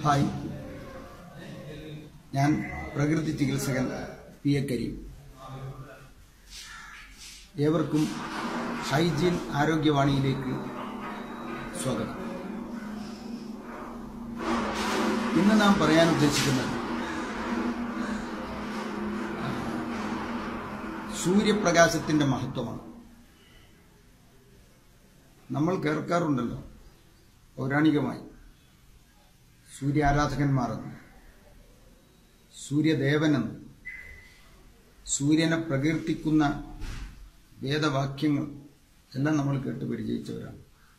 hi ഞാൻ പ്രകൃതി ചികിത്സകൻ P A Kareem ഏവർക്കും ഹൈജീൻ ആരോഗ്യവാണിയിലേക്ക് സ്വാഗതം ഇന്ന് നാം പറയാൻ ഉദ്ദേശിക്കുന്നത് സൂര്യപ്രകാശത്തിന്റെ മഹത്വമാണ് നമ്മൾ കേൾക്കാറുണ്ടല്ലോ പൗരാണികമായി സൂര്യാരാധകന്മാരെന്ന് സൂര്യദേവനെന്ന് സൂര്യനെ പ്രകീർത്തിക്കുന്ന വേദവാക്യങ്ങൾ എല്ലാം നമ്മൾ കേട്ട് പരിചയിച്ചവരാണ്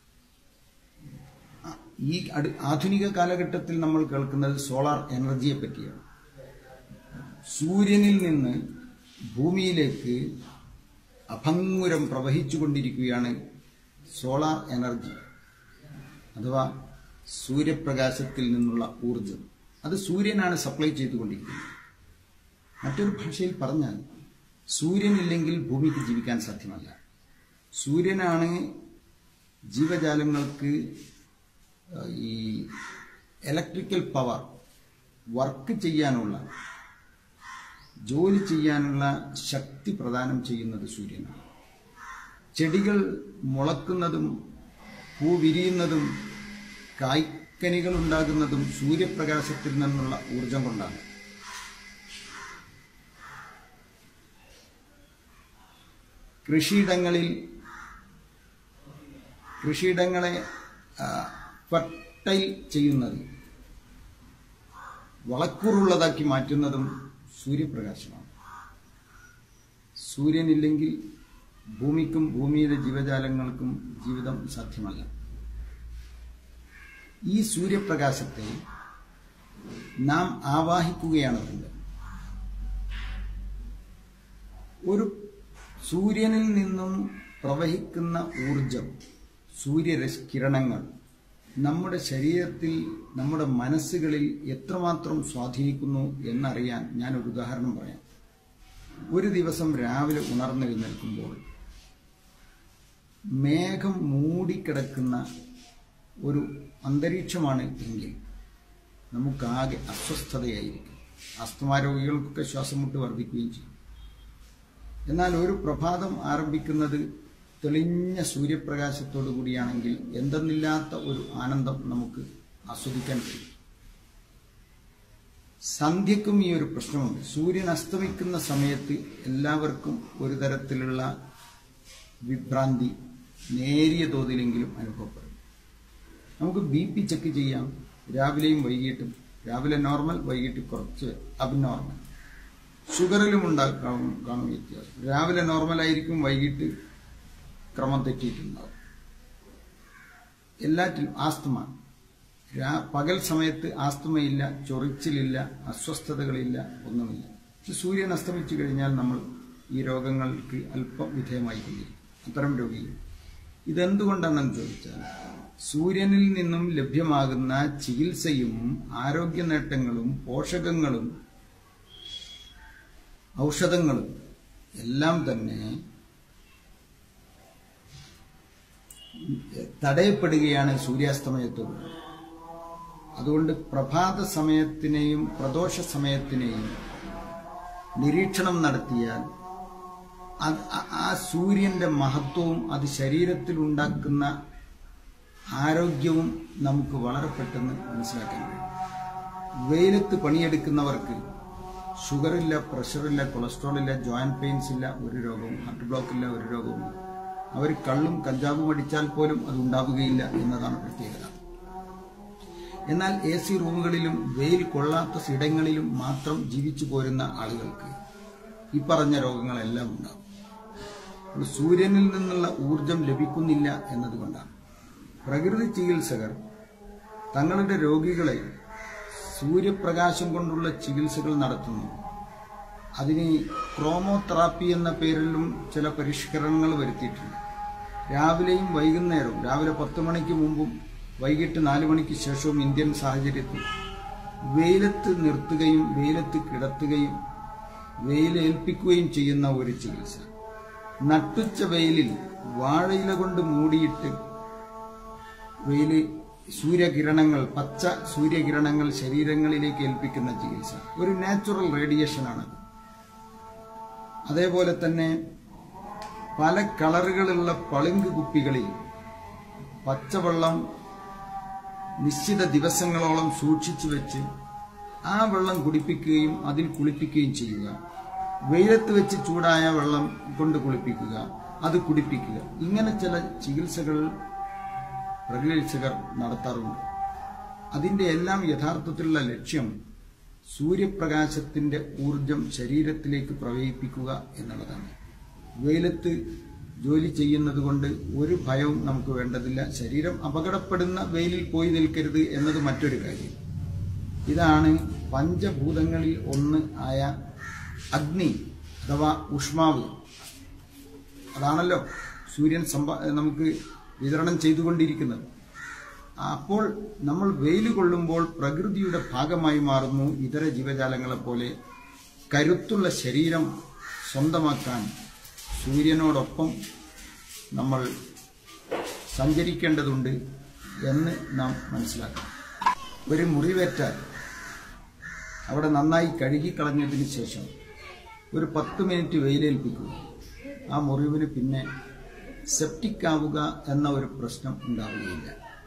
ആ, ഈ അടു- ആധുനിക കാലഘട്ടത്തിൽ നമ്മൾ കേൾക്കുന്നത് സോളാർ എനർജിയെ പറ്റിയാണ് സൂര്യനിൽ നിന്ന് ഭൂമിയിലേക്ക് അഭംഗുരം പ്രവഹിച്ചുകൊണ്ടിരിക്കുകയാണ് സോളാർ എനർജി അഥവാ സൂര്യപ്രകാശത്തിൽ നിന്നുള്ള ഊർജം അത് സൂര്യനാണ് സപ്ലൈ ചെയ്തുകൊണ്ടിരിക്കുന്നത് മറ്റൊരു ഭാഷയിൽ പറഞ്ഞാൽ സൂര്യനില്ലെങ്കിൽ ഭൂമിക്ക് ജീവിക്കാൻ സാധ്യമല്ല സൂര്യനാണ് ജീവജാലങ്ങൾക്ക് ഏഹ്, ഈ ഇലക്ട്രിക്കൽ പവർ വർക്ക് ചെയ്യാനുള്ള ജോലി ചെയ്യാനുള്ള ശക്തി പ്രദാനം ചെയ്യുന്നത് സൂര്യനാണ് ചെടികൾ മുളക്കുന്നതും പൂ വിരിയുന്നതും കായ്ക്കനികൾ ഉണ്ടാകുന്നതും സൂര്യപ്രകാശത്തിൽ നിന്നുള്ള ഊർജം കൊണ്ടാണ് കൃഷിയിടങ്ങളിൽ കൃഷിയിടങ്ങളെ ഫർട്ടൈൽ ചെയ്യുന്നത് വളക്കൂറുള്ളതാക്കി മാറ്റുന്നതും സൂര്യപ്രകാശമാണ് സൂര്യനില്ലെങ്കിൽ ഭൂമിക്കും ഭൂമിയിലെ ജീവജാലങ്ങൾക്കും ജീവിതം സാധ്യമല്ല ഈ സൂര്യപ്രകാശത്തെ നാം ആവാഹിക്കുകയാണ് വേണ്ടത് ഒരു സൂര്യനിൽ നിന്നും പ്രവഹിക്കുന്ന ഊർജം സൂര്യരശ്കിരണങ്ങൾ നമ്മുടെ ശരീരത്തിൽ നമ്മുടെ മനസ്സുകളിൽ എത്രമാത്രം സ്വാധീനിക്കുന്നു എന്നറിയാൻ ഞാൻ ഒരു ഉദാഹരണം പറയാം ഒരു ദിവസം രാവിലെ ഉണർന്നെഴുന്നേൽക്കുമ്പോൾ മേഘം മൂടിക്കിടക്കുന്ന ഒരു അന്തരീക്ഷമാണ് എങ്കിൽ നമുക്കാകെ അസ്വസ്ഥതയായിരിക്കും അസ്തമാരോഗികൾക്കൊക്കെ ശ്വാസം മുട്ട് വർദ്ധിക്കുകയും ചെയ്യും എന്നാൽ ഒരു പ്രഭാതം ആരംഭിക്കുന്നത് തെളിഞ്ഞ സൂര്യപ്രകാശത്തോടു കൂടിയാണെങ്കിൽ എന്തെന്നില്ലാത്ത ഒരു ആനന്ദം നമുക്ക് ആസ്വദിക്കാൻ കഴിയും സന്ധ്യക്കും ഈ ഒരു പ്രശ്നമുണ്ട് സൂര്യൻ അസ്തമിക്കുന്ന സമയത്ത് എല്ലാവർക്കും ഒരു തരത്തിലുള്ള വിഭ്രാന്തി നേരിയ തോതിലെങ്കിലും അനുഭവപ്പെടും നമുക്ക് ബി പി ചെക്ക് ചെയ്യാം രാവിലെയും വൈകിട്ടും രാവിലെ നോർമൽ വൈകിട്ട് കുറച്ച് അബ്നോർമൽ ഷുഗറിലും ഉണ്ടാക്കാം കാണും വ്യത്യാസം രാവിലെ നോർമൽ ആയിരിക്കും വൈകിട്ട് ക്രമം തെറ്റിയിട്ടുണ്ടാവും എല്ലാറ്റിലും ആസ്തമ രാ- പകൽ സമയത്ത് ആസ്തമയില്ല ചൊറിച്ചിലില്ല അസ്വസ്ഥതകളില്ല ഒന്നുമില്ല പക്ഷെ സൂര്യൻ അസ്തമിച്ചു കഴിഞ്ഞാൽ നമ്മൾ ഈ രോഗങ്ങൾക്ക് അല്പം വിധേയമായിക്കൊണ്ടിരിക്കും അത്തരം രോഗികൾ ഇതെന്തുകൊണ്ടാണെന്ന് ചോദിച്ചാൽ സൂര്യനിൽ നിന്നും ലഭ്യമാകുന്ന ചികിത്സയും ആരോഗ്യ നേട്ടങ്ങളും പോഷകങ്ങളും ഔഷധങ്ങളും എല്ലാം തന്നെ തടയപ്പെടുകയാണ് സൂര്യാസ്തമയത്തോട് അതുകൊണ്ട് പ്രഭാത സമയത്തിനെയും പ്രദോഷ സമയത്തിനെയും നിരീക്ഷണം നടത്തിയാൽ അത് ആ- ആ സൂര്യന്റെ മഹത്വവും അത് ശരീരത്തിൽ ഉണ്ടാക്കുന്ന ആരോഗ്യവും നമുക്ക് വളരെ പെട്ടെന്ന് മനസ്സിലാക്കാൻ കഴിയും വെയിലത്ത് പണിയെടുക്കുന്നവർക്ക് ഷുഗറില്ല പ്രഷറില്ല കൊളസ്ട്രോൾ ഇല്ല ജോയിന്റ് പെയിൻസ് ഇല്ല ഒരു രോഗവും ഹാർട്ട് ബ്ലോക്ക് ഇല്ല ഒരു രോഗവും അവർ കള്ളും കഞ്ചാവും അടിച്ചാൽ പോലും അത് ഉണ്ടാവുകയില്ല എന്നതാണ് പ്രത്യേകത എന്നാൽ എ സി റൂമുകളിലും വെയിൽ കൊള്ളാത്ത ഇടങ്ങളിലും മാത്രം ജീവിച്ചു പോരുന്ന ആളുകൾക്ക് ഈ പറഞ്ഞ രോഗങ്ങളെല്ലാം ഉണ്ടാകും അപ്പോൾ സൂര്യനിൽ നിന്നുള്ള ഊർജം ലഭിക്കുന്നില്ല എന്നതുകൊണ്ടാണ് പ്രകൃതി ചികിത്സകർ തങ്ങളുടെ രോഗികളെ സൂര്യപ്രകാശം കൊണ്ടുള്ള ചികിത്സകൾ നടത്തുന്നു അതിന് ക്രോമോതെറാപ്പി എന്ന പേരിലും ചില പരിഷ്കരണങ്ങൾ വരുത്തിയിട്ടുണ്ട് രാവിലെയും വൈകുന്നേരവും രാവിലെ പത്ത് മണിക്ക് മുമ്പും വൈകിട്ട് നാല് മണിക്ക് ശേഷവും ഇന്ത്യൻ സാഹചര്യത്തിൽ വെയിലത്ത് നിർത്തുകയും വെയിലത്ത് കിടത്തുകയും വെയിലേൽപ്പിക്കുകയും ചെയ്യുന്ന ഒരു ചികിത്സ നട്ടുച്ച വെയിലിൽ വാഴയില കൊണ്ട് മൂടിയിട്ട് വെയിൽ സൂര്യകിരണങ്ങൾ പച്ച സൂര്യകിരണങ്ങൾ ശരീരങ്ങളിലേക്ക് ഏൽപ്പിക്കുന്ന ചികിത്സ ഒരു നാച്ചുറൽ റേഡിയേഷനാണത് അതേപോലെ തന്നെ പല കളറുകളുള്ള പളുങ്ക് കുപ്പികളിൽ പച്ചവെള്ളം നിശ്ചിത ദിവസങ്ങളോളം സൂക്ഷിച്ചു വെച്ച് ആ വെള്ളം കുടിപ്പിക്കുകയും അതിൽ കുളിപ്പിക്കുകയും ചെയ്യുക വെയിലത്ത് വെച്ച് ചൂടായ വെള്ളം കൊണ്ട് കുളിപ്പിക്കുക അത് കുടിപ്പിക്കുക ഇങ്ങനെ ചില ചികിത്സകൾ പ്രകൃതിചികിത്സകർ നടത്താറുണ്ട് അതിന്റെ എല്ലാം യഥാർത്ഥത്തിലുള്ള ലക്ഷ്യം സൂര്യപ്രകാശത്തിന്റെ ഊർജം ശരീരത്തിലേക്ക് പ്രവഹിപ്പിക്കുക എന്നുള്ളതാണ് വെയിലത്ത് ജോലി ചെയ്യുന്നത് കൊണ്ട് ഒരു ഭയവും നമുക്ക് വേണ്ടതില്ല ശരീരം അപകടപ്പെടുന്ന വെയിലിൽ പോയി നിൽക്കരുത് എന്നത് മറ്റൊരു കാര്യം ഇതാണ് പഞ്ചഭൂതങ്ങളിൽ ഒന്ന് ആയ അഗ്നി അഥവാ ഉഷ്മാവ് അതാണല്ലോ സൂര്യൻ സമ്പ നമുക്ക് വിതരണം ചെയ്തുകൊണ്ടിരിക്കുന്നത് അപ്പോൾ നമ്മൾ വെയിൽ കൊള്ളുമ്പോൾ പ്രകൃതിയുടെ ഭാഗമായി മാറുന്നു ഇതര ജീവജാലങ്ങളെ പോലെ കരുത്തുള്ള ശരീരം സ്വന്തമാക്കാൻ സൂര്യനോടൊപ്പം നമ്മൾ സഞ്ചരിക്കേണ്ടതുണ്ട് എന്ന് നാം മനസ്സിലാക്കണം ഒരു മുറിവേറ്റാൽ അവിടെ നന്നായി കഴുകിക്കളഞ്ഞതിന് ശേഷം ഒരു പത്ത് മിനിറ്റ് വെയിലേൽപ്പിക്കുക ആ മുറിവിന് പിന്നെ സെപ്റ്റിക് ആവുക എന്ന ഒരു പ്രശ്നം ഉണ്ടാവുകയില്ല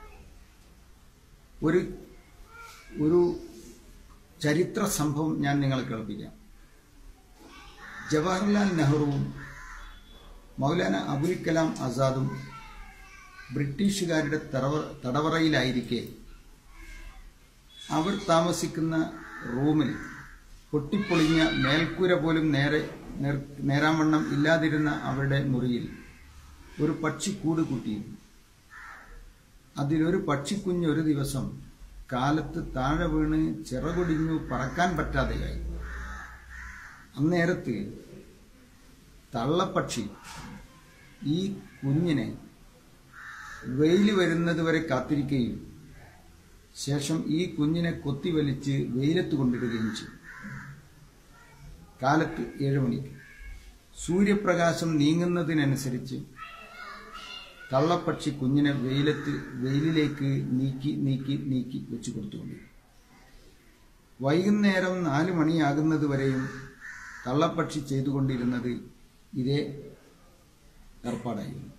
ഒരു ഒരു ചരിത്ര സംഭവം ഞാൻ നിങ്ങളെ കേൾപ്പിക്കാം ജവഹർലാൽ നെഹ്റുവും മൗലാന അബുൽ കലാം ആസാദും ബ്രിട്ടീഷുകാരുടെ തടവ തടവറയിലായിരിക്കെ അവർ താമസിക്കുന്ന റൂമിൽ പൊട്ടിപ്പൊളിഞ്ഞ മേൽക്കൂര പോലും നേരെ നേർ- നേരാവണ്ണം ഇല്ലാതിരുന്ന അവരുടെ മുറിയിൽ ഒരു പക്ഷി കൂട് കൂട്ടിയിരുന്നു അതിലൊരു പക്ഷിക്കുഞ്ഞ് ഒരു ദിവസം കാലത്ത് താഴെ വീണ് ചിറകൊടിഞ്ഞു പറക്കാൻ പറ്റാതെയായി അന്നേരത്ത് തള്ളപ്പക്ഷി ഈ കുഞ്ഞിനെ വെയിൽ വരുന്നത് വരെ കാത്തിരിക്കുകയും ശേഷം ഈ കുഞ്ഞിനെ കൊത്തിവലിച്ച് വെയിലത്ത് കൊണ്ടിടുകയും ചെയ്തു കാലത്ത് ഏഴ് മണിക്ക് സൂര്യപ്രകാശം നീങ്ങുന്നതിനനുസരിച്ച് തള്ളപ്പക്ഷി കുഞ്ഞിനെ വെയിലത്ത് വെയിലിലേക്ക് നീക്കി നീക്കി നീക്കി വെച്ചു കൊടുത്തുകൊണ്ടിരുന്നു വൈകുന്നേരം നാല് മണിയാകുന്നത് വരെയും തള്ളപ്പക്ഷി ചെയ്തുകൊണ്ടിരുന്നത് ഇതേ ഏർപ്പാടായിരുന്നു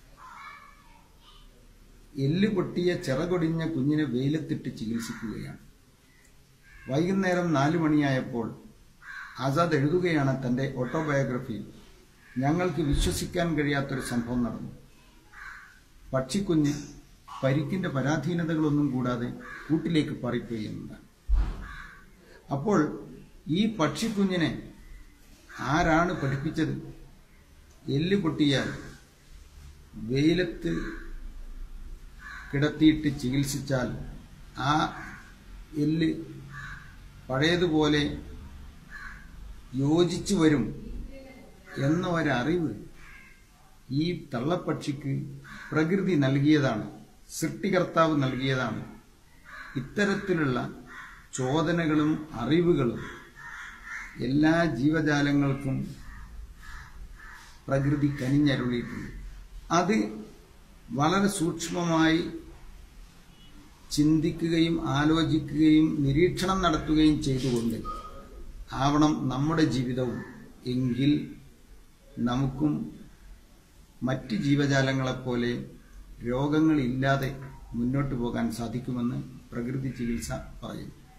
എല്ല് പൊട്ടിയ ചിറകൊടിഞ്ഞ കുഞ്ഞിനെ വെയിലത്തിട്ട് ചികിത്സിക്കുകയാണ് വൈകുന്നേരം നാലു മണിയായപ്പോൾ ആസാദ് എഴുതുകയാണ് തന്റെ ഓട്ടോബയോഗ്രഫിയിൽ ഞങ്ങൾക്ക് വിശ്വസിക്കാൻ കഴിയാത്തൊരു സംഭവം നടന്നു പക്ഷിക്കുഞ്ഞ് പരിക്കിന്റെ പരാധീനതകളൊന്നും കൂടാതെ കൂട്ടിലേക്ക് പാറിപ്പോയെന്നതാണ് അപ്പോൾ ഈ പക്ഷിക്കുഞ്ഞിനെ ആരാണ് പഠിപ്പിച്ചത് എല്ല് പൊട്ടിയാൽ വെയിലത്ത് കിടത്തിയിട്ട് ചികിത്സിച്ചാൽ ആ എല്ല് പഴയതുപോലെ യോജിച്ചു വരും എന്ന ഒരറിവ് ഈ തള്ളപ്പക്ഷിക്ക് പ്രകൃതി നൽകിയതാണ് സൃഷ്ടികർത്താവ് നൽകിയതാണ് ഇത്തരത്തിലുള്ള ചോദനകളും അറിവുകളും എല്ലാ ജീവജാലങ്ങൾക്കും പ്രകൃതി കനിഞ്ഞരുളിയിട്ടുണ്ട് അത് വളരെ സൂക്ഷ്മമായി ചിന്തിക്കുകയും ആലോചിക്കുകയും നിരീക്ഷണം നടത്തുകയും ചെയ്തുകൊണ്ട് ആവണം നമ്മുടെ ജീവിതവും എങ്കിൽ നമുക്കും മറ്റ് ജീവജാലങ്ങളെപ്പോലെ രോഗങ്ങളില്ലാതെ മുന്നോട്ട് പോകാൻ സാധിക്കുമെന്ന് പ്രകൃതി ചികിത്സ പറയുന്നു